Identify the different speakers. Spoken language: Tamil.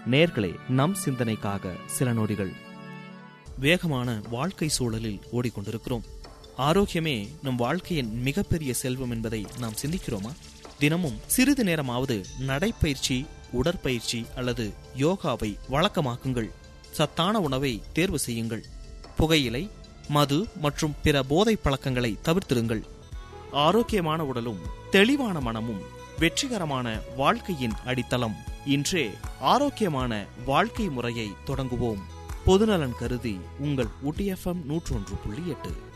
Speaker 1: நேர்களே நம் சிந்தனைக்காக சில நொடிகள் வேகமான வாழ்க்கை சூழலில் ஓடிக்கொண்டிருக்கிறோம் ஆரோக்கியமே நம் வாழ்க்கையின் மிகப்பெரிய செல்வம் என்பதை நாம் சிந்திக்கிறோமா தினமும் சிறிது நேரமாவது நடைப்பயிற்சி உடற்பயிற்சி அல்லது யோகாவை வழக்கமாக்குங்கள் சத்தான உணவை தேர்வு செய்யுங்கள் புகையிலை மது மற்றும் பிற போதைப் பழக்கங்களை தவிர்த்திருங்கள் ஆரோக்கியமான உடலும் தெளிவான மனமும் வெற்றிகரமான வாழ்க்கையின் அடித்தளம் இன்றே ஆரோக்கியமான வாழ்க்கை முறையை தொடங்குவோம் பொதுநலன் கருதி உங்கள் ஊட்டி எஃப்எம் நூற்றொன்று புள்ளி எட்டு